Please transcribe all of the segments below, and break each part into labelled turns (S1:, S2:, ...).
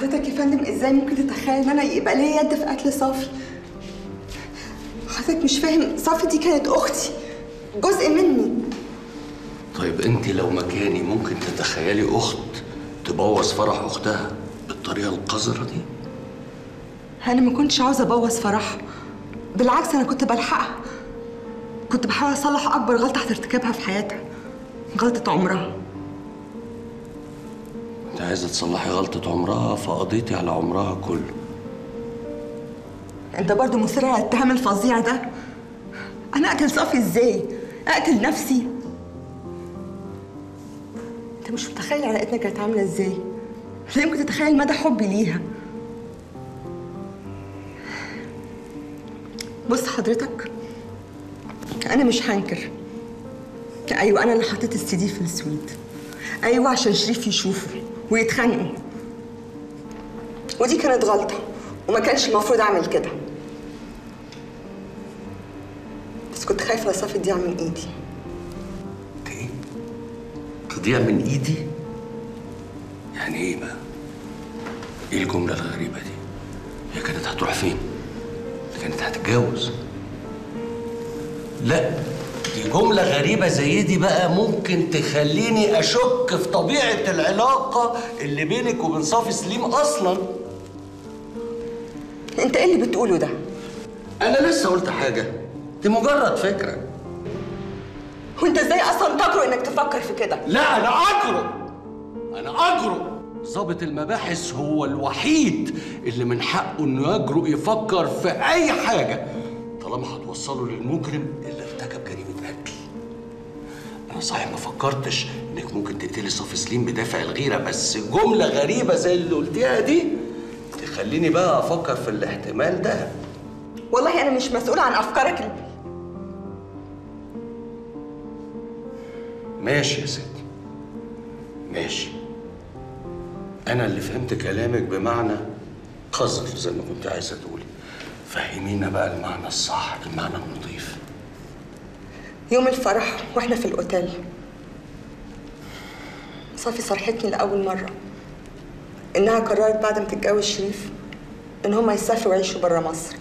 S1: حضرتك يا فندم ازاي ممكن تتخيل ان انا يبقى ليا يد في قتل صافي حضرتك مش فاهم صافي دي كانت اختي جزء مني
S2: طيب انت لو مكاني ممكن تتخيلي اخت تبوظ فرح اختها بالطريقه القذره دي
S1: انا ما كنتش عاوزه ابوظ فرحها بالعكس انا كنت بلحقها كنت بحاول اصلح اكبر غلطه هترتكبها في حياتها غلطه عمرها
S2: انت عايزه تصلحي غلطه عمرها فقضيتي على عمرها كله
S1: انت برضو مصر على الاتهام الفظيع ده انا اقتل صافي ازاي اقتل نفسي انت مش متخيل علاقتنا كانت عامله ازاي لا يمكن تتخيل مدى حبي ليها بص حضرتك انا مش هنكر ايوه انا اللي حطيت السي دي في السويت ايوه عشان شريف يشوفه ويتخانقوا ودي كانت غلطه وما كانش المفروض اعمل كده بس كنت خايفه لا صافي تضيع من ايدي
S2: ايه تضيع من ايدي يعني ايه بقى ايه الجمله الغريبه دي هي كانت هتروح فين دي كانت هتتجوز لا دي جملة غريبة زي دي بقى ممكن تخليني أشك في طبيعة العلاقة اللي بينك وبين صافي سليم أصلاً
S1: انت ايه اللي بتقوله ده
S2: أنا لسه قلت حاجة دي مجرد فكرة
S1: وانت ازاي اصلا تجرؤ انك تفكر في كده
S2: لا أنا أجرؤ أنا أجرؤ ضابط المباحث هو الوحيد اللي من حقه إنه يجرؤ يفكر في أي حاجة طالما هتوصله للمجرم اللي ارتكب جريمة قتل أنا صحيح ما فكرتش إنك ممكن تقتلي صافي سليم بدافع الغيرة بس جملة غريبة زي اللي قلتيها دي تخليني بقى أفكر في الاحتمال ده
S1: والله انا مش مسؤوله عن افكارك ال-
S2: ماشي يا ستي ماشي أنا اللي فهمت كلامك بمعنى قذر زي ما كنت عايزة تقولي فهمينا بقى المعنى الصح المعنى النظيف
S1: يوم الفرح واحنا في الاوتيل صافي صرحتني لاول مره انها قررت بعد ما تتجوز شريف ان هما يسافروا ويعيشوا بره مصر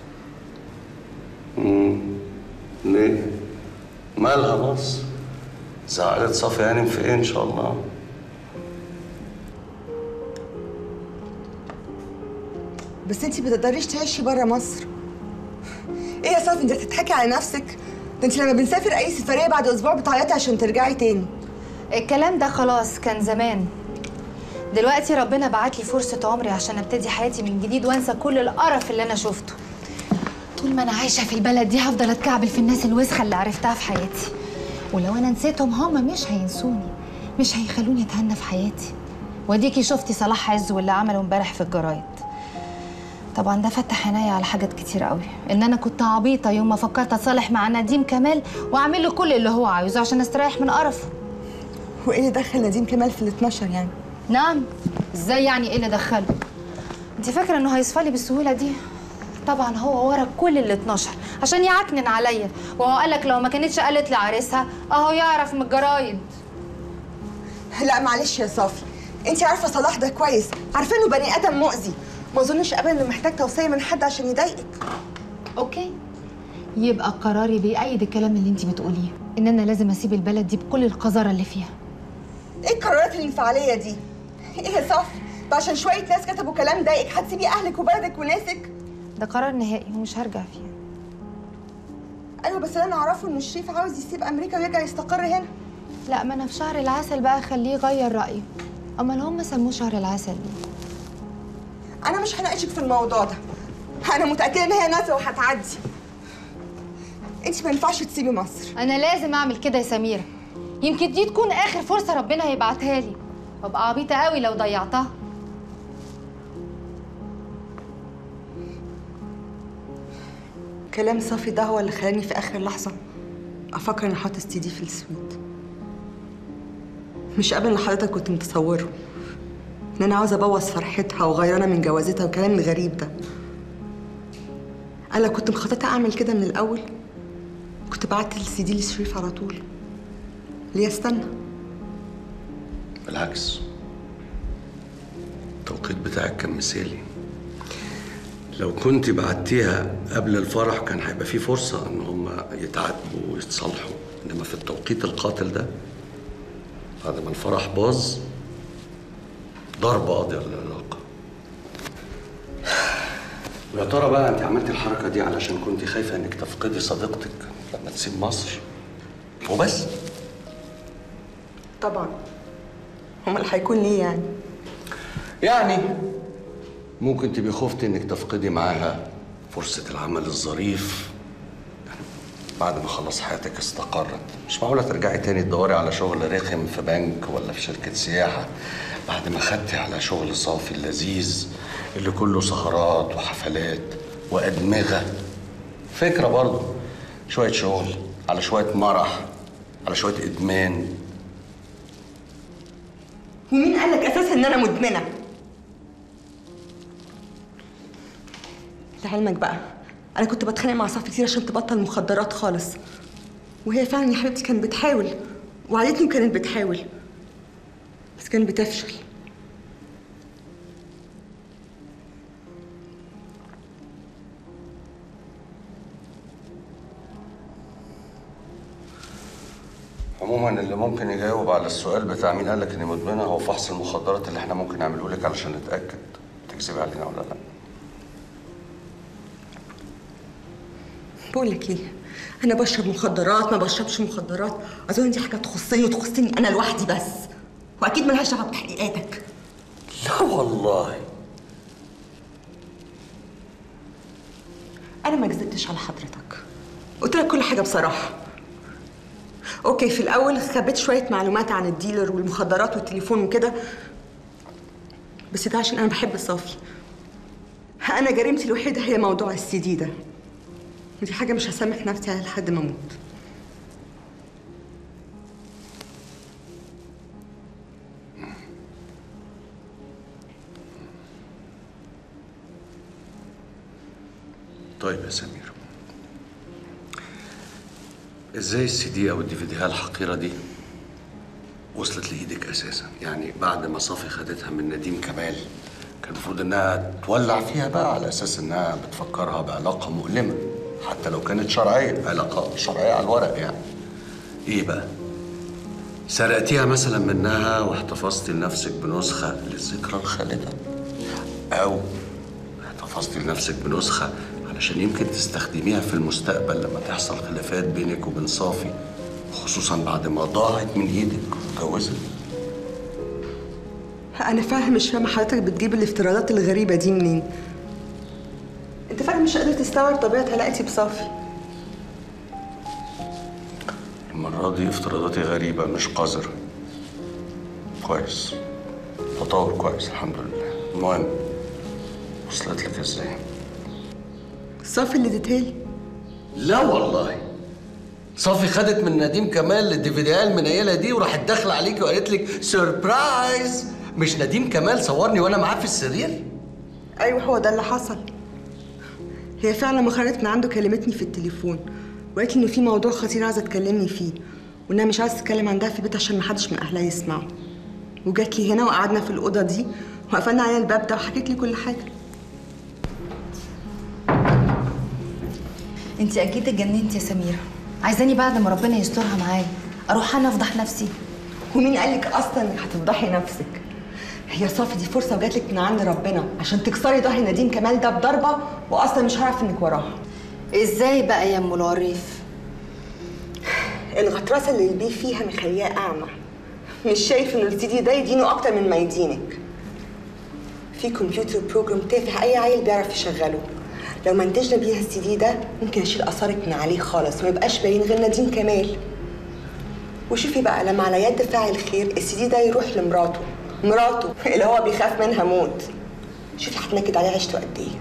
S2: ليه؟ مالها مصر؟ زعلت صافي هانم في ايه ان شاء الله؟
S1: بس انت بتقدريش تعيشي بره مصر ايه يا صافي انت بتضحكي على نفسك ده انت لما بنسافر اي سفريه بعد اسبوع بتعيطي عشان ترجعي تاني
S3: الكلام ده خلاص كان زمان دلوقتي ربنا بعت لي فرصة عمري عشان ابتدي حياتي من جديد وانسى كل القرف اللي انا شفته طول ما انا عايشة في البلد دي هفضل اتكعبل في الناس الوسخة اللي عرفتها في حياتي ولو انا نسيتهم هما مش هينسوني مش هيخلوني اتهنى في حياتي وديكي شفتي صلاح عز واللي عمله امبارح في الجرايد طبعا ده فتح عينيا على حاجات كتير قوي ان انا كنت عبيطه يوم ما فكرت اتصالح مع نديم كمال واعمل له كل اللي هو عايزه عشان استريح من قرفه
S1: وايه اللي دخل نديم كمال في ال 12 يعني
S3: نعم ازاي يعني ايه اللي دخله انت فاكره انه هيصفى بالسهوله دي طبعا هو ورا كل ال 12 عشان يعكنن عليا وهو قال لك لو ما كانتش قالت لعريسها اهو يعرف من الجرايد
S1: لا معلش يا صافي انت عارفه صلاح ده كويس عارفه انه بني ادم مؤذي ما اظنش ابدا انه محتاج توصيه من حد عشان يضايقك
S3: اوكي يبقى قراري بيأيد الكلام اللي انت بتقوليه ان انا لازم اسيب البلد دي بكل القذاره اللي فيها
S1: ايه القرارات الانفعاليه دي ايه يا صافي ده عشان شويه ناس كتبوا كلام ضايقك هتسيبي اهلك وبلدك وناسك
S3: ده قرار نهائي ومش هرجع فيه
S1: ايوه بس اللي انا اعرفه انه شريف عاوز يسيب امريكا ويرجع يستقر هنا
S3: لا ما انا في شهر العسل بقى خليه يغير رايه امال هم سموه شهر العسل ليه
S1: انا مش هناقشك في الموضوع ده انا متاكده ان هي نازله وهتعدي انت ما ينفعش تسيبي مصر
S3: انا لازم اعمل كده يا سميره يمكن دي تكون اخر فرصه ربنا هيبعتها لي وابقى عبيطه قوي لو ضيعتها
S1: كلام صافي ده هو اللي خلاني في اخر لحظه افكر اني احط السي دي في السويت مش قبل اللي حضرتك كنت متصوره ان انا عاوزه ابوظ فرحتها وغيرانه من جوازتها والكلام الغريب ده انا لو كنت مخططه اعمل كده من الاول كنت بعت السي دي لشريف على طول ليه استنى
S2: بالعكس توقيت التوقيت بتاعك كان مثالي لو كنت بعتيها قبل الفرح كان هيبقى في فرصة ان هم يتعاتبوا ويتصالحوا انما في التوقيت القاتل ده بعد ما الفرح باظ ضربة قاضية للعلاقة ويا ترى بقى انت عملتي الحركة دي علشان كنت خايفة انك تفقدي صديقتك لما تسيب مصر وبس
S1: طبعا امال هيكون ليه يعني
S2: يعني ممكن تبقي خفتي انك تفقدي معاها فرصة العمل الظريف بعد ما خلاص حياتك استقرت مش معقولة ترجعي تاني تدوري على شغل رخم في بنك ولا في شركة سياحة بعد ما خدتي على شغل صافي اللذيذ اللي كله سهرات وحفلات وأدمغة فكرة برضه شوية شغل على شوية مرح على شوية إدمان
S1: ومين قال لك اساسا ان انا مدمنه لعلمك بقى انا كنت بتخانق مع صاحبي كتير عشان تبطل مخدرات خالص وهي فعلا يا حبيبتي كانت بتحاول وعدتني وكانت بتحاول بس كانت بتفشل
S2: عموما اللي ممكن يجاوب على السؤال بتاع مين قالك اني مدمنه هو فحص المخدرات اللي احنا ممكن نعمله لك علشان نتاكد تكذبي علينا ولا لا
S1: بقول لك ايه انا بشرب مخدرات ما بشربش مخدرات اظن دي حاجه تخصني وتخصني انا لوحدي بس واكيد ملهاش دعوه بتحقيقاتك
S2: لا والله
S1: انا ما كذبتش على حضرتك قلت لك كل حاجه بصراحه اوكي في الاول خبيت شويه معلومات عن الديلر والمخدرات والتليفون وكده بس ده عشان انا بحب صافي انا جريمتي الوحيده هي موضوع السي دي ده ودي حاجه مش هسامح نفسي عليها لحد ما اموت
S2: طيب يا سمير ازاي السي دي او الدي في ديها الحقيره دي وصلت لايدك اساسا يعني بعد ما صافي خدتها من نديم كمال كان المفروض انها تولع فيها بقى على اساس انها بتفكرها بعلاقه مؤلمه حتى لو كانت شرعيه علاقه شرعيه على الورق يعني ايه بقى سرقتيها مثلا منها واحتفظتي لنفسك بنسخه للذكرى الخالده او احتفظتي لنفسك بنسخة علشان يمكن تستخدميها في المستقبل لما تحصل خلافات بينك وبين صافي خصوصا بعد ما ضاعت من ايدك واتجوزت
S1: انا فاهم مش فاهمه حضرتك بتجيب الافتراضات الغريبه دي منين انت فعلا مش قادر تستوعب طبيعه علاقتي بصافي
S2: المرة دي افتراضاتي غريبة مش قذرة كويس تطور كويس الحمد لله المهم وصلت لك ازاي؟
S1: صافي اللي اديتها لي
S2: لا والله صافي خدت من نديم كمال الديفيديات المنيله دي وراحت داخله عليكي وقالت لك سربرايز مش نديم كمال صورني وانا معاه في السرير
S1: ايوه هو ده اللي حصل هي فعلا لما خرجت من عنده كلمتني في التليفون وقالت لي ان في موضوع خطير عايزه تكلمني فيه وانها مش عايزه تتكلم عندها في البيت عشان محدش من اهلها يسمعه وجات لي هنا وقعدنا في الاوضه دي وقفلنا علينا الباب ده وحكيت لي كل حاجه
S3: انت اكيد اتجننتي يا سميره عايزاني بعد ما ربنا يسترها معايا اروح انا افضح نفسي
S1: ومين قال لك اصلا انك هتفضحي نفسك هي صافي دي فرصه وجات لك من عند ربنا عشان تكسري ظهر نديم كمال ده بضربه واصلا مش هعرف انك وراها
S3: ازاي بقى يا ام العريف
S1: الغطرسه اللي البيه فيها مخلياه اعمى مش شايف ان السي دي ده يدينه اكتر من ما يدينك في كمبيوتر بروجرام تافه اي عيل بيعرف يشغله لو منتجنا بيها السي دي ده ممكن اشيل اثارك من عليه خالص وما يبقاش باين غير نديم كمال وشوفي بقى لما على يد فاعل خير السي دي ده يروح لمراته مراته اللي هو بيخاف منها موت شوفي هتنكد عليه عيشته قد ايه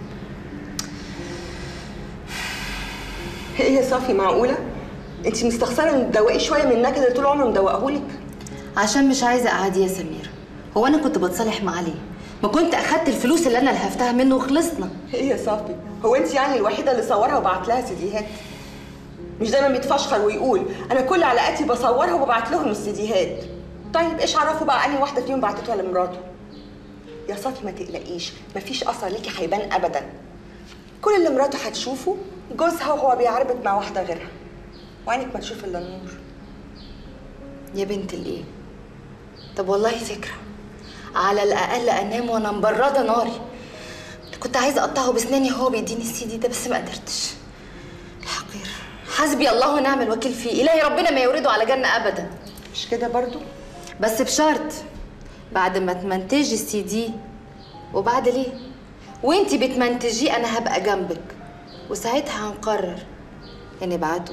S1: ايه يا صافي معقوله انت مستخسره ان تدوقي شويه من النكد اللي طول عمره مدوقهولك
S3: عشان مش عايزه اقعدي يا سمير هو انا كنت بتصالح معاه ليه ما كنت اخدت الفلوس اللي انا لهفتها منه وخلصنا
S1: ايه يا صافي هو انت يعني الوحيده اللي صورها وبعت لها سيديهات مش دايما بيتفشخر ويقول انا كل علاقاتي بصورها وببعت لهم السيديهات طيب ايش عرفوا بقى انهي واحده فيهم بعتته ولا مراته يا صافي ما تقلقيش مفيش اثر ليكي هيبان ابدا كل اللي مراته هتشوفه جوزها وهو بيعربط مع واحده غيرها وعينك ما تشوف الا النور
S3: يا بنت الايه طب والله فكره على الاقل انام وانا مبرده ناري كنت عايزه اقطعه بسناني وهو بيديني السي دي ده بس ما قدرتش الحقير حسبي الله ونعم الوكيل فيه الهي ربنا ما يورده على جنه ابدا
S1: مش كده برضو
S3: بس بشرط بعد ما تمنتجي السي دي وبعد ليه وانتي بتمنتجيه انا هبقى جنبك وساعتها هنقرر يا نبعته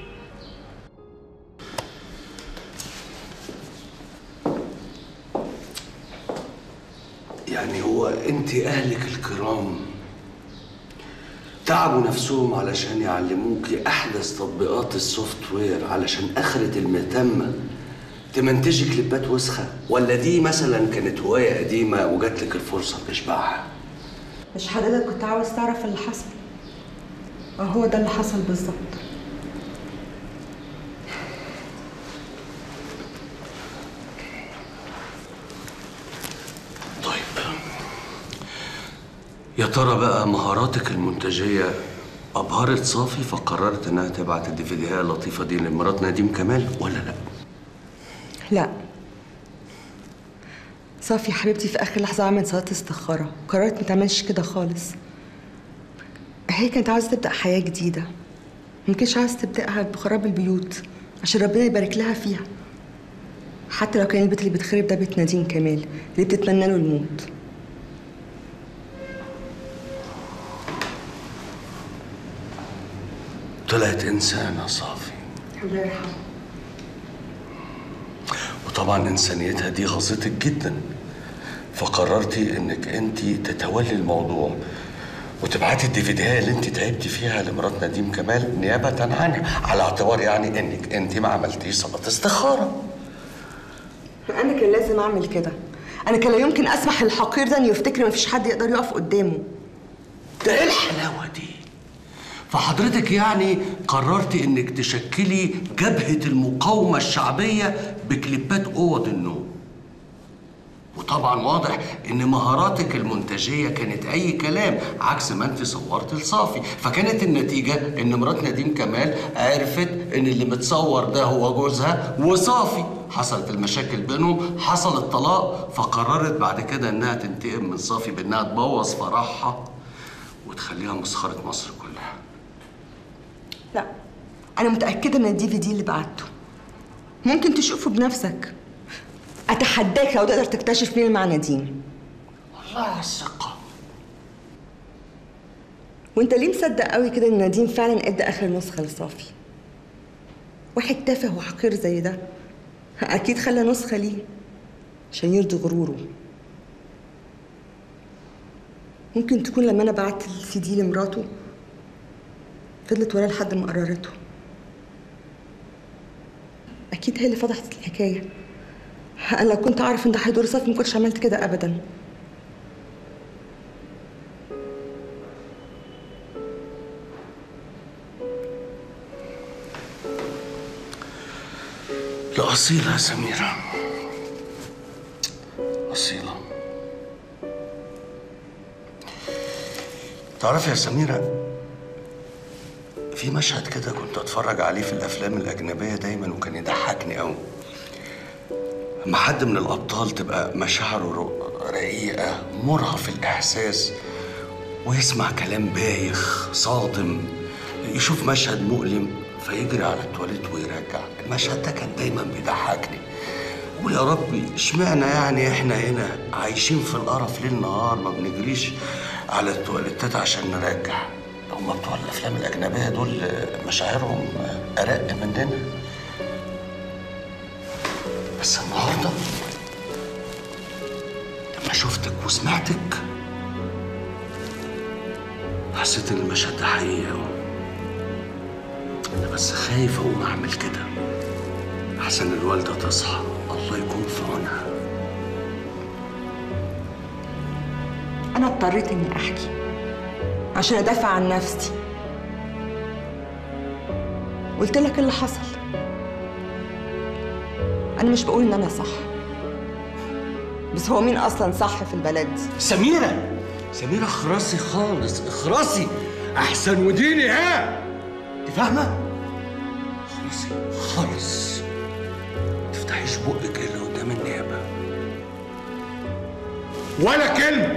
S2: يعني هو انت اهلك الكرام تعبوا نفسهم علشان يعلموكي احدث تطبيقات السوفت وير علشان اخرة المتمة تمنتجي كليبات وسخة ولا دي مثلا كانت هواية قديمة وجات لك الفرصة تشبعها
S1: مش حضرتك كنت عاوز تعرف اللي حصل اه هو ده اللي حصل بالظبط
S2: طيب يا ترى بقى مهاراتك المنتجية أبهرت صافي فقررت إنها تبعت الديفيديهات اللطيفة دي لمرات نديم كمال ولا لأ؟
S1: لا صافي يا حبيبتي في اخر لحظه عملت صلاه استخاره قررت ما تعملش كده خالص هي كانت عاوزه تبدا حياه جديده ما كانتش عاوزه تبداها بخراب البيوت عشان ربنا يبارك لها فيها حتى لو كان البيت اللي بيتخرب ده بيت نادين كمال اللي بتتمنى له الموت
S2: طلعت إنسانة صافي
S1: الله يرحمه
S2: وطبعا إنسانيتها دي غصتك جدا فقررتي إنك أنت تتولي الموضوع وتبعتي الديفيديات اللي انت تعبتي فيها لمرات نديم كمال نيابة عنها على اعتبار يعني انك انت ما عملتيش صلاة استخارة
S1: انا كان لازم اعمل كده انا كان لا يمكن اسمح للحقير ده انه يفتكر ما فيش حد يقدر يقف قدامه
S2: ده ايه الحلاوة دي؟ فحضرتك يعني قررتي انك تشكلي جبهة المقاومة الشعبية بكليبات اوض النوم وطبعا واضح ان مهاراتك المنتجية كانت اي كلام عكس ما انت صورت لصافي فكانت النتيجة ان مرات نديم كمال عرفت ان اللي متصور ده هو جوزها وصافي حصلت المشاكل بينهم حصل الطلاق فقررت بعد كده انها تنتقم من صافي بانها تبوظ فرحها وتخليها مسخرة مصر كلها
S1: لا انا متاكده ان الدي في دي اللي بعته ممكن تشوفه بنفسك اتحداك لو تقدر تكتشف مين مع نديم
S2: والله على الثقة
S1: وانت ليه مصدق قوي كده ان نديم فعلا ادى اخر نسخه لصافي واحد تافه وحقير زي ده اكيد خلى نسخه ليه عشان يرضي غروره ممكن تكون لما انا بعت السي دي لمراته فضلت وراه لحد ما قررته اكيد هي اللي فضحت الحكايه انا لو كنت اعرف ان ده هيضر صافي ما كنتش عملت كده ابدا
S2: لا أصيلة يا سميرة أصيلة تعرفي يا سميرة في مشهد كده كنت أتفرج عليه في الأفلام الأجنبية دايما وكان يضحكني أوي لما حد من الأبطال تبقى مشاعره ر- رقيقة مرهف الإحساس ويسمع كلام بايخ صادم يشوف مشهد مؤلم فيجري على التواليت ويرجع المشهد ده كان دايما بيضحكني قول يا ربي اشمعنى يعني احنا هنا عايشين في القرف ليل نهار ما بنجريش على التواليتات عشان نرجع هم بتوع الافلام الاجنبيه دول مشاعرهم ارق مننا بس النهارده لما شفتك وسمعتك حسيت ان المشهد ده حقيقي أوي. انا بس خايف اقوم اعمل كده احسن الوالده تصحى الله يكون في عونها
S1: انا اضطريت اني احكي عشان ادافع عن نفسي قلت لك اللي حصل انا مش بقول ان انا صح بس هو مين اصلا صح في البلد دي
S2: سميرة سميرة اخرسي خالص اخرسي احسن وديني ها انت فاهمة؟ اخرسي خالص تفتحيش بقك الا قدام النيابة ولا كلمة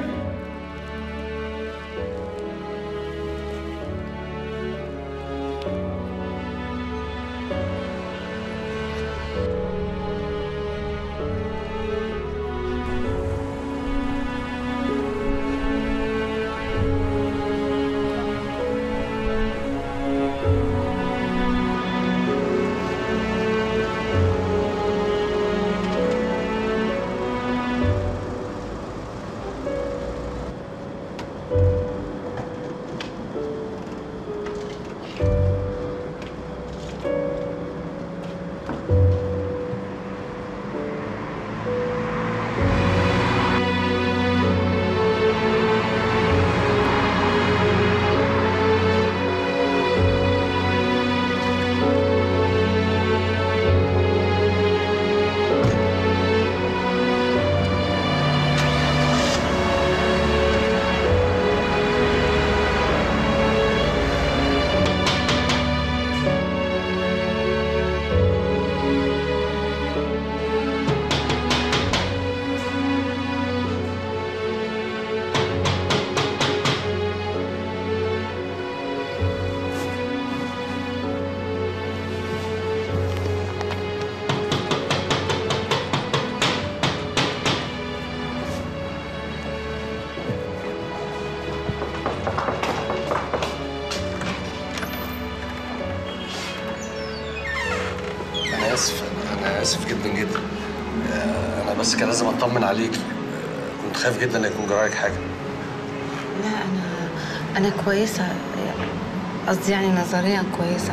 S2: انا اسف انا اسف جدا جدا آه، انا بس كان لازم اطمن عليك آه، كنت خايف جدا ان يكون جراك حاجه
S4: لا انا انا كويسه قصدي يعني نظريا كويسه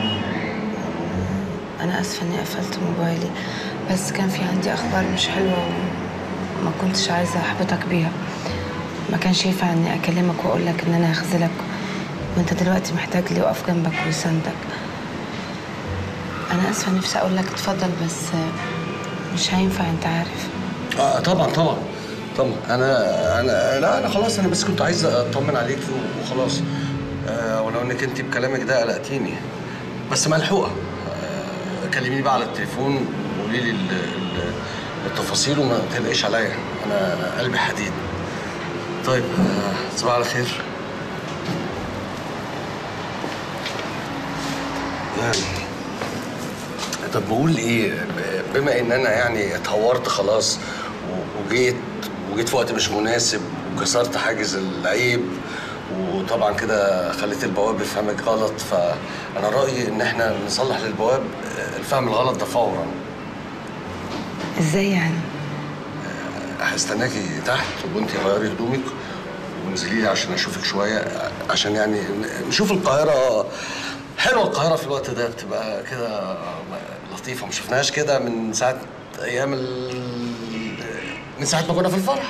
S4: انا اسفه اني قفلت موبايلي بس كان في عندي اخبار مش حلوه وما كنتش عايزه احبطك بيها ما كانش ينفع اني اكلمك واقول لك ان انا هخذلك وانت دلوقتي محتاج لي واقف جنبك ويساندك انا اسفه نفسي اقول لك اتفضل بس مش هينفع انت عارف
S2: اه طبعا طبعا طبعا انا انا لا انا خلاص انا بس كنت عايز اطمن عليك وخلاص آه ولو انك انت بكلامك ده قلقتيني بس ملحوقه آه كلميني بقى على التليفون وقولي لي ال- ال- التفاصيل وما تقلقيش عليا انا قلبي حديد طيب آه تصبح على خير يعني طب بقول ايه ب- بما ان انا يعني اتهورت خلاص و- وجيت وجيت في وقت مش مناسب وكسرت حاجز العيب وطبعا كده خليت البواب يفهمك غلط فانا رايي ان احنا نصلح للبواب الفهم الغلط ده فورا
S4: ازاي يعني
S2: هستناكي تحت وانت غيري هدومك وانزلي لي عشان اشوفك شويه عشان يعني نشوف القاهره حلوه القاهره في الوقت ده بتبقى كده لطيفه ما شفناهاش كده من ساعه ايام ال... من ساعه ما كنا في الفرح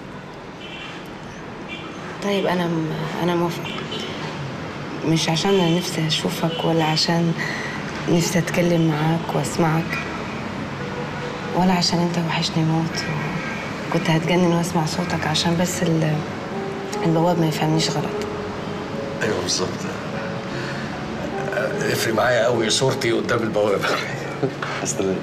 S4: طيب انا م... انا موافقه مش عشان انا نفسي اشوفك ولا عشان نفسي اتكلم معاك واسمعك ولا عشان انت وحشني موت كنت هتجنن واسمع صوتك عشان بس ال... البواب ما يفهمنيش غلط
S2: ايوه بالظبط يفرق معايا قوي صورتي قدام البوابه استنى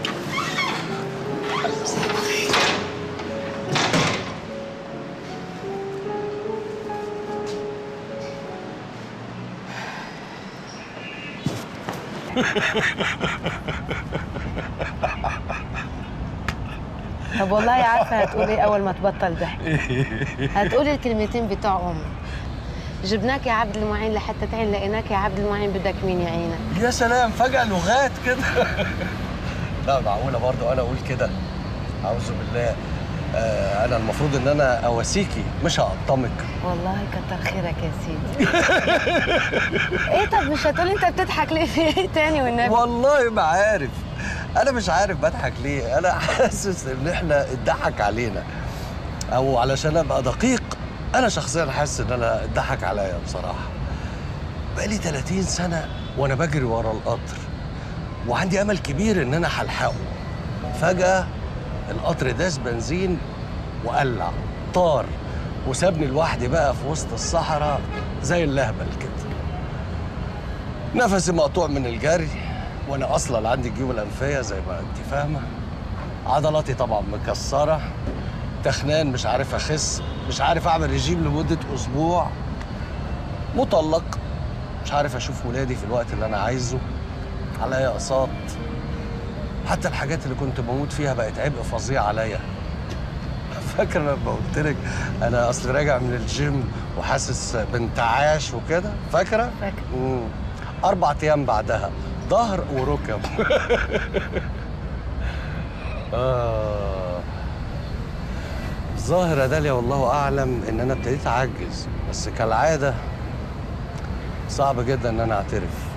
S4: طب والله عارفه هتقول ايه اول ما تبطل ضحك هتقول الكلمتين بتوع امي جبناك يا عبد المعين لحتى تعين لقيناك يا عبد المعين بدك مين يا عينك
S2: يا سلام فجأة لغات كده لا معقولة برضه أنا أقول كده أعوذ بالله آه أنا المفروض إن أنا أواسيكي مش هقطمك
S4: والله كتر خيرك يا سيدي ايه طب مش هتقول انت بتضحك ليه في ايه تاني والنبي
S2: والله ما عارف أنا مش عارف بضحك ليه أنا حاسس إن إحنا اتضحك علينا أو علشان أبقى دقيق أنا شخصيا حاسس إن أنا اتضحك عليا بصراحة بقالي 30 سنة وأنا بجري ورا القطر وعندي أمل كبير إن أنا هلحقه فجأة القطر داس بنزين وقلع طار وسابني لوحدي بقى في وسط الصحراء زي اللهبل كده نفسي مقطوع من الجري وانا اصلا عندي جيوب الانفيه زي ما انت فاهمه عضلاتي طبعا مكسره تخنان مش عارف اخس مش عارف اعمل رجيم لمده اسبوع مطلق مش عارف اشوف ولادي في الوقت اللي انا عايزه عليا اقساط حتى الحاجات اللي كنت بموت فيها بقت عبء فظيع عليا فاكر لما قلت لك انا اصل راجع من الجيم وحاسس بانتعاش وكده فاكره
S4: فاكرة.
S2: مم. اربع ايام بعدها ظهر وركب آه. ظاهر يا داليا والله اعلم ان انا ابتديت اعجز بس كالعاده صعب جدا ان انا اعترف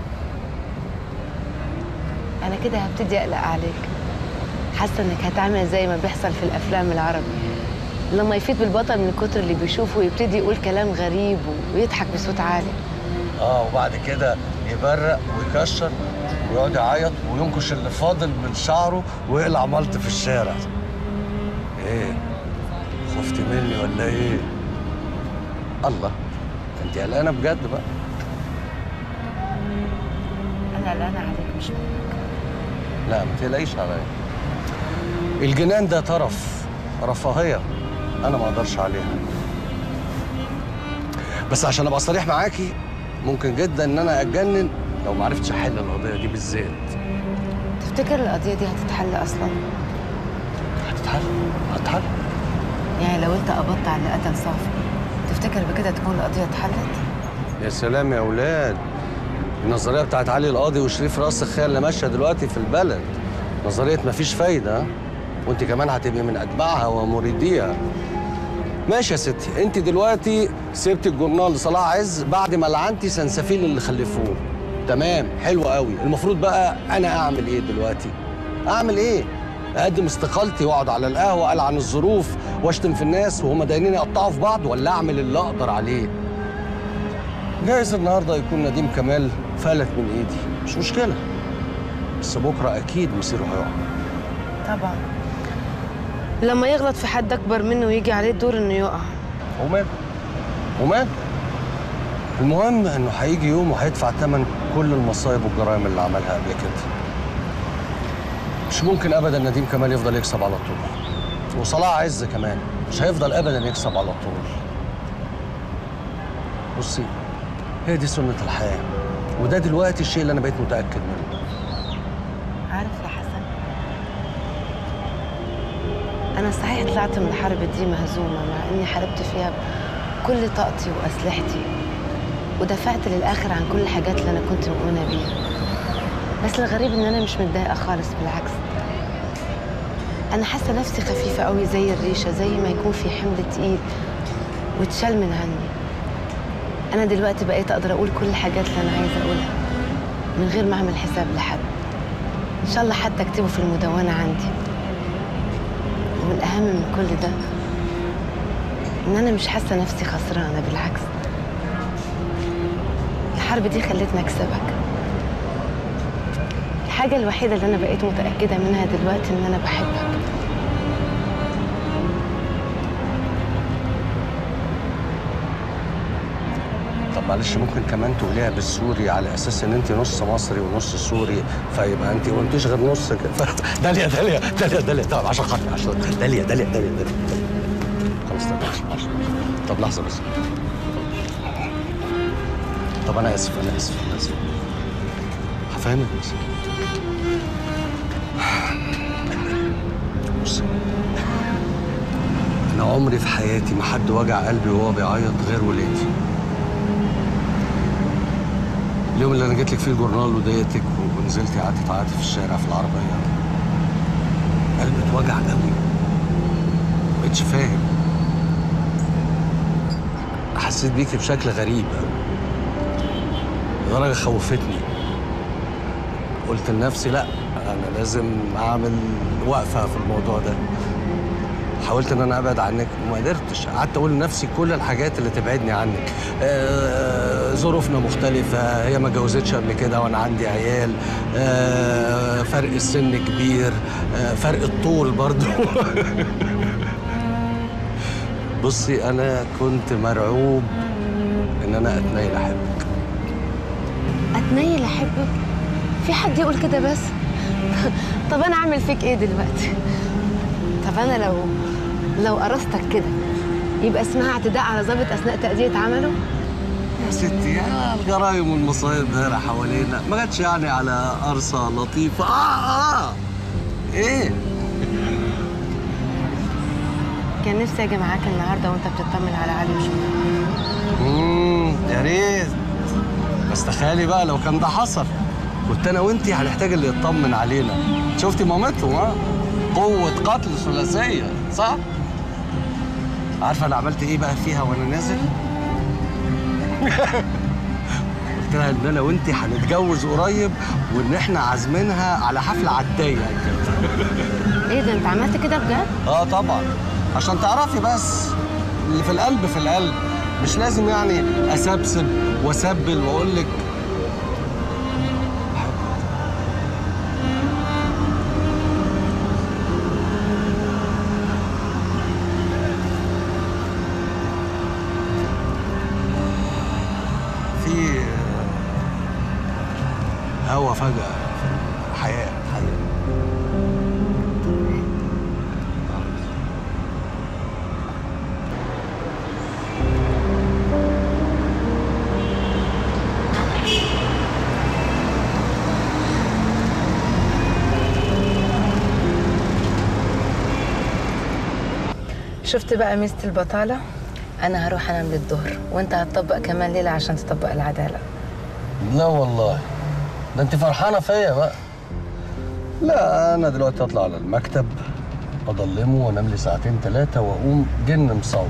S4: انا كده هبتدي اقلق عليك حاسه انك هتعمل زي ما بيحصل في الافلام العربي لما يفيد بالبطل من كتر اللي بيشوفه ويبتدي يقول كلام غريب ويضحك بصوت عالي
S2: اه وبعد كده يبرق ويكشر ويقعد يعيط وينكش اللي فاضل من شعره ويقلع ملط في الشارع ايه خفت مني ولا ايه الله انت قلقانه بجد بقى
S4: انا قلقانه عليك مش منك
S2: لا ما تقلقيش عليا الجنان ده طرف رفاهيه انا ما اقدرش عليها بس عشان ابقى صريح معاكي ممكن جدا ان انا اتجنن لو ما عرفتش احل القضيه دي بالذات
S4: تفتكر القضيه دي هتتحل اصلا
S2: هتتحل هتتحل
S4: يعني لو انت قبضت على اللي قتل صافي تفتكر بكده تكون القضيه اتحلت
S2: يا سلام يا اولاد النظريه بتاعت علي القاضي وشريف راس الخيال اللي ماشيه دلوقتي في البلد نظريه مفيش فايده ها؟ وانت كمان هتبقي من اتباعها ومريديها ماشي يا ستي انت دلوقتي سبت الجورنال لصلاح عز بعد ما لعنتي سنسفيل اللي خلفوه تمام حلو قوي المفروض بقى انا اعمل ايه دلوقتي اعمل ايه اقدم استقالتي واقعد على القهوه العن الظروف واشتم في الناس وهم دايرين يقطعوا في بعض ولا اعمل اللي اقدر عليه جايز النهارده يكون نديم كمال فلت من ايدي مش مشكله بس بكره اكيد مصيره هيقع
S4: طبعا لما يغلط في حد اكبر منه ويجي عليه الدور انه يقع
S2: ومال ومال المهم انه هيجي يوم وهيدفع ثمن كل المصايب والجرائم اللي عملها قبل كده مش ممكن ابدا نديم كمال يفضل يكسب على طول وصلاح عز كمان مش هيفضل ابدا يكسب على طول بصي هي دي سنة الحياة وده دلوقتي الشيء اللي أنا بقيت متأكد منه
S4: عارف يا حسن أنا صحيح طلعت من الحرب دي مهزومة مع إني حاربت فيها بكل طاقتي وأسلحتي ودافعت للآخر عن كل الحاجات اللي أنا كنت مؤمنة بيها بس الغريب إن أنا مش متضايقة خالص بالعكس أنا حاسة نفسي خفيفة قوي زي الريشة زي ما يكون في حمل تقيل واتشال من عني أنا دلوقتي بقيت أقدر أقول كل الحاجات اللي أنا عايزة أقولها من غير ما أعمل حساب لحد إن شاء الله حتى أكتبه في المدونة عندي والأهم من كل ده إن أنا مش حاسة نفسي خسرانة بالعكس الحرب دي خلتني أكسبك الحاجة الوحيدة اللي أنا بقيت متأكدة منها دلوقتي إن أنا بحبك
S2: طب معلش ممكن كمان تقوليها بالسوري على اساس ان انت نص مصري ونص سوري فيبقى انت ما انتيش غير نص كده ف- داليا داليا داليا داليا طب عشان خاطري عشان داليا داليا داليا داليا خلاص طب معلش معلش طب لحظه بس طب انا اسف انا اسف انا اسف هفهمك بس بصي انا عمري في حياتي ما حد وجع قلبي وهو بيعيط غير ولادي اليوم اللي انا جيت لك فيه الجورنال وضايقتك ونزلتي قعدتي تعيطي في الشارع في العربيه قلبي اتوجع قوي مبقتش فاهم حسيت بيكي بشكل غريب لدرجه خوفتني قلت لنفسي لا انا لازم اعمل وقفه في الموضوع ده حاولت ان انا ابعد عنك وما قدرتش قعدت اقول لنفسي كل الحاجات اللي تبعدني عنك آه، ظروفنا مختلفة هي ما اتجوزتش قبل كده وانا عندي عيال آه، فرق السن كبير آه، فرق الطول برضو بصي انا كنت مرعوب ان انا اتنيل احبك
S4: اتنيل احبك في حد يقول كده بس طب انا اعمل فيك ايه دلوقتي طب انا لو لو قرصتك كده يبقى اسمها اعتداء على ضابط اثناء تاديه عمله
S2: يا ستي يا الجرايم والمصايب دايره حوالينا ما جاتش يعني على قرصه لطيفه اه اه ايه
S4: كان نفسي اجي معاك النهارده وانت بتطمن على علي وشوف
S2: امم يا ريت بس تخيلي بقى لو كان ده حصل كنت انا وانتي هنحتاج اللي يطمن علينا شفتي مامتهم ها قوة قتل ثلاثية صح؟ عارفة أنا عملت إيه بقى فيها وأنا نازل؟ قلت لها إن أنا وأنتي هنتجوز قريب وإن إحنا عازمينها على حفلة عداية كده
S4: ايه ده انت عملت كده بجد
S2: اه طبعا عشان تعرفي بس اللي في القلب في القلب مش لازم يعني اسبسب واسبل واقول لك في هوا فجأة حياة حياة
S4: شفت بقى ميزه البطاله انا هروح انام للظهر وانت هتطبق كمان ليله عشان تطبق العداله
S2: لا والله ده انت فرحانه فيا بقى لا انا دلوقتي اطلع على المكتب اضلمه وانام لي ساعتين ثلاثه واقوم جن مصور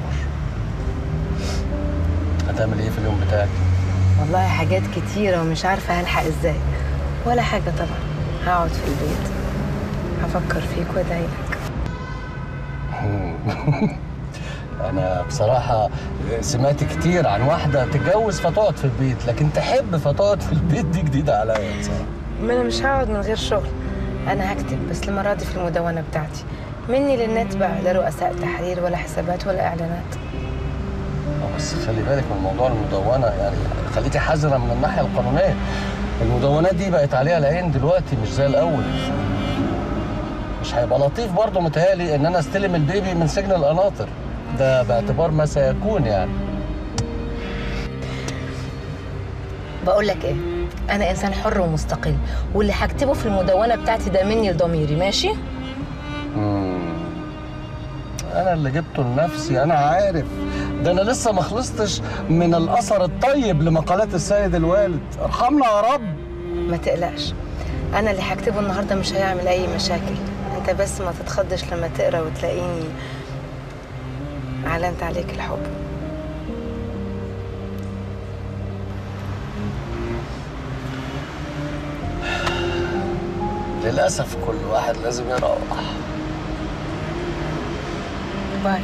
S2: هتعمل ايه في اليوم بتاعك
S4: والله حاجات كتيره ومش عارفه هلحق ازاي ولا حاجه طبعا هقعد في البيت هفكر فيك وادعي لك
S2: انا بصراحه سمعت كتير عن واحده تتجوز فتقعد في البيت لكن تحب فتقعد في البيت دي جديده عليا بصراحه
S4: ما انا مش هقعد من غير شغل انا هكتب بس المره دي في المدونه بتاعتي مني للنت بقى لا رؤساء تحرير ولا حسابات ولا اعلانات
S2: آه، بس خلي بالك من موضوع المدونه يعني خليكي حذره من الناحيه القانونيه المدونات دي بقت عليها العين دلوقتي مش زي الاول مش هيبقى لطيف برضه متهيألي ان انا استلم البيبي من سجن القناطر ده باعتبار ما سيكون يعني
S4: بقول لك ايه انا انسان حر ومستقل واللي هكتبه في المدونه بتاعتي ده مني لضميري ماشي
S2: مم. انا اللي جبته لنفسي انا عارف ده انا لسه ما خلصتش من الاثر الطيب لمقالات السيد الوالد ارحمنا يا رب
S4: ما تقلقش انا اللي هكتبه النهارده مش هيعمل اي مشاكل انت بس ما تتخضش لما تقرا وتلاقيني اعلنت عليك الحب
S2: للاسف كل واحد لازم يروح
S4: باي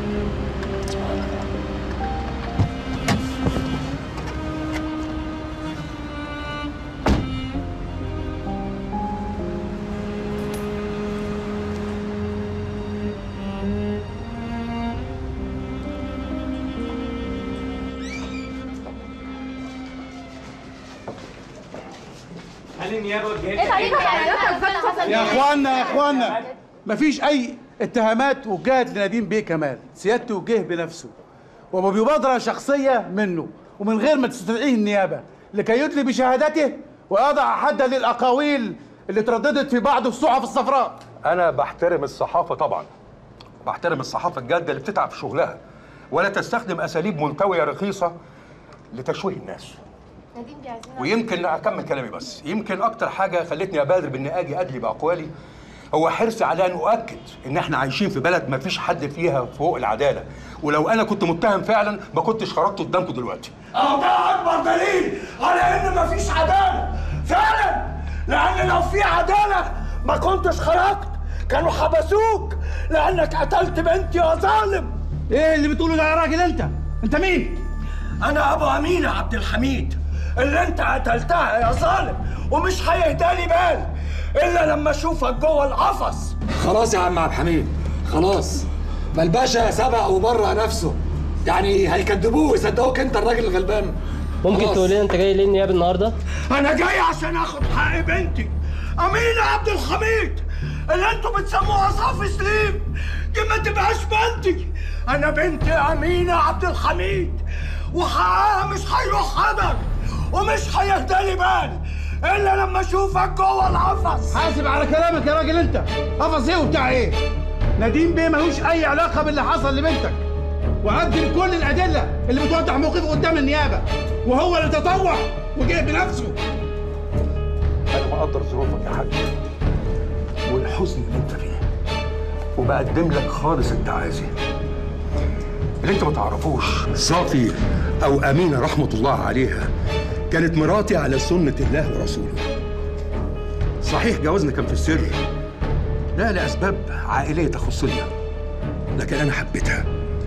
S5: يا اخوانا يا اخوانا مفيش اي اتهامات وجهت لنديم بيه كمال سيادته وجه بنفسه وبمبادره شخصيه منه ومن غير ما تستدعيه النيابه لكي يدلي بشهادته ويضع حدا للاقاويل اللي ترددت في بعض الصحف الصفراء
S6: أنا بحترم الصحافة طبعا بحترم الصحافة الجادة اللي بتتعب في شغلها ولا تستخدم أساليب ملتوية رخيصة لتشويه الناس ويمكن أكمل كلامي بس يمكن أكتر حاجة خلتني أبادر بإني أجي أدلي بأقوالي هو حرصي على أن أؤكد إن إحنا عايشين في بلد ما فيش حد فيها فوق العدالة ولو أنا كنت متهم فعلا ما كنتش خرجت قدامكم دلوقتي
S7: أهو ده أكبر دليل على إن مفيش عدالة فعلا لأن لو في عدالة ما كنتش خرجت كانوا حبسوك لأنك قتلت بنتي يا ظالم
S5: ايه اللي بتقوله ده يا راجل انت انت مين
S7: أنا أبو أمينة عبد الحميد اللي أنت قتلتها يا ظالم ومش هيهدالي بال إلا لما أشوفك جوه القفص
S8: خلاص يا عم عبد الحميد خلاص
S7: ما الباشا سبق وبرع نفسه يعني هيكذبوه ويصدقوك انت الراجل الغلبان
S8: ممكن
S7: خلاص.
S8: تقول لنا انت جاي ليه النيابه النهارده؟
S7: انا جاي عشان اخد حق بنتي امينه عبد الحميد اللي انتوا بتسموها صافي سليم دي ما تبقاش بنتي انا بنتي امينه عبد الحميد وحقها مش هيروح هدر ومش هيهدى لي بال الا لما اشوفك جوه القفص
S5: حاسب على كلامك يا راجل انت قفص ايه وبتاع ايه نديم بيه ملوش اي علاقه باللي حصل لبنتك وقدم كل الادله اللي بتوضح موقفه قدام النيابه وهو اللي تطوع وجه بنفسه
S6: انا مقدر ظروفك يا حاج والحزن اللي انت فيه وبقدم لك خالص التعازي اللي انت ما تعرفوش صافي او امينه رحمه الله عليها كانت مراتي على سنه الله ورسوله صحيح جوازنا كان في السر لا لاسباب عائليه تخصني لكن انا حبيتها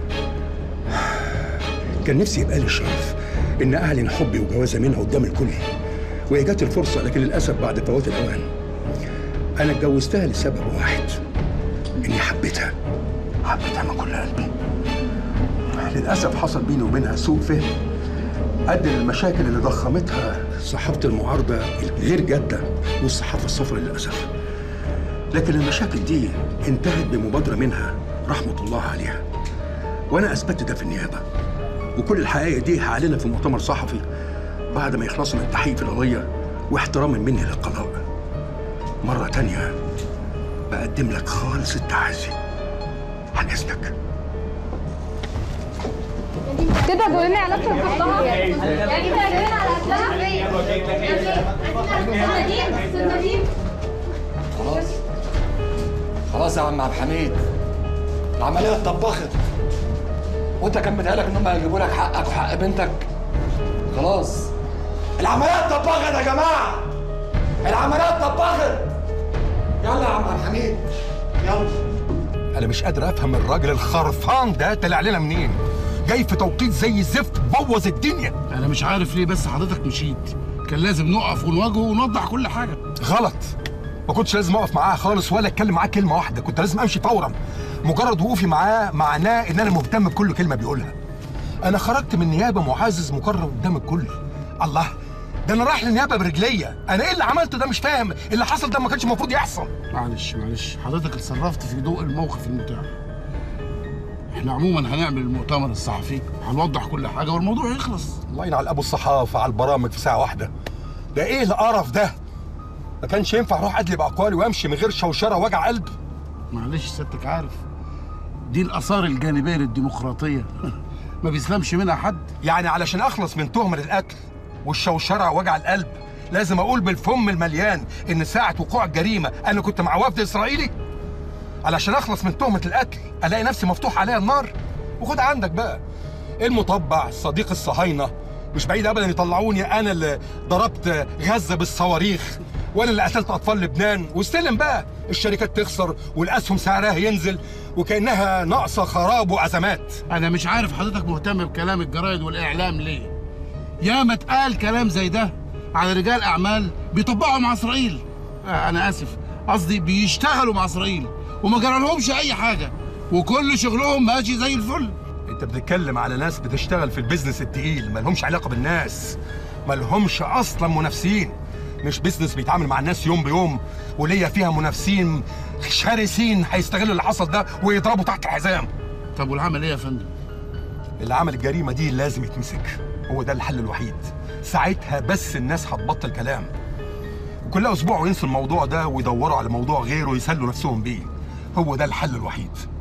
S6: كان نفسي يبقى لي الشرف ان اعلن حبي وجوازي منها قدام الكل وهي جات الفرصه لكن للاسف بعد فوات الاوان انا اتجوزتها لسبب واحد اني حبيتها حبيتها من كل قلبي للاسف حصل بيني وبينها سوء فهم ادى للمشاكل اللي ضخمتها صحافه المعارضه الغير جاده والصحافه الصفراء للاسف لكن المشاكل دي انتهت بمبادره منها رحمه الله عليها وانا اثبتت ده في النيابه وكل الحقائق دي هعلنها في مؤتمر صحفي بعد ما يخلصوا من التحقيق في القضيه واحتراما مني للقضاء مره تانية بقدم لك خالص التعازي عن اذنك
S9: تقدر تقول لنا علاقتك بأختها؟ يعني انت قلنا على أختها؟
S7: خلاص خلاص يا عم عبد الحميد العمليه اتطبخت وانت كان متهيألك ان هم هيجيبوا لك حقك وحق بنتك خلاص العمليه اتطبخت يا جماعه العمليه اتطبخت يلا يا عم عبد الحميد يلا
S6: انا مش قادر افهم الراجل الخرفان ده طلع لنا منين جاي في توقيت زي الزفت بوظ الدنيا
S5: انا مش عارف ليه بس حضرتك مشيت كان لازم نقف ونواجهه ونوضح كل حاجه
S6: غلط ما كنتش لازم اقف معاه خالص ولا اتكلم معاه كلمه واحده كنت لازم امشي فورا مجرد وقوفي معاه معناه ان انا مهتم بكل كلمه بيقولها انا خرجت من نيابه معزز مكرم قدام الكل الله ده انا رايح للنيابه برجليا انا ايه اللي عملته ده مش فاهم اللي حصل ده ما كانش المفروض يحصل
S5: معلش معلش حضرتك اتصرفت في ضوء الموقف المتاح احنا عموما هنعمل المؤتمر الصحفي هنوضح كل حاجه والموضوع يخلص
S6: الله ينعل ابو الصحافه على البرامج في ساعه واحده ده ايه القرف ده ما كانش ينفع اروح ادلي باقوالي وامشي من غير شوشره وجع قلب
S5: معلش سيادتك عارف دي الاثار الجانبيه للديمقراطيه ما بيسلمش منها حد
S6: يعني علشان اخلص من تهمه القتل والشوشره ووجع القلب لازم اقول بالفم المليان ان ساعه وقوع الجريمه انا كنت مع وفد اسرائيلي علشان اخلص من تهمه القتل الاقي نفسي مفتوح عليا النار وخد عندك بقى المطبع صديق الصهاينه مش بعيد ابدا يطلعوني انا اللي ضربت غزه بالصواريخ وانا اللي قتلت اطفال لبنان واستلم بقى الشركات تخسر والاسهم سعرها ينزل وكانها ناقصه خراب وازمات
S5: انا مش عارف حضرتك مهتم بكلام الجرايد والاعلام ليه ياما اتقال كلام زي ده على رجال اعمال بيطبقوا مع اسرائيل آه، انا اسف قصدي بيشتغلوا مع اسرائيل وما جرالهمش اي حاجه وكل شغلهم ماشي زي الفل
S6: انت بتتكلم على ناس بتشتغل في البيزنس التقيل مالهمش علاقه بالناس مالهمش اصلا منافسين مش بيزنس بيتعامل مع الناس يوم بيوم وليا فيها منافسين شرسين هيستغلوا اللي حصل ده ويضربوا تحت الحزام
S5: طب والعمل ايه يا فندم
S6: اللي عمل الجريمه دي لازم يتمسك هو ده الحل الوحيد ساعتها بس الناس هتبطل كلام كل اسبوع ينسوا الموضوع ده ويدوروا على موضوع غيره يسلوا نفسهم بيه هو ده الحل الوحيد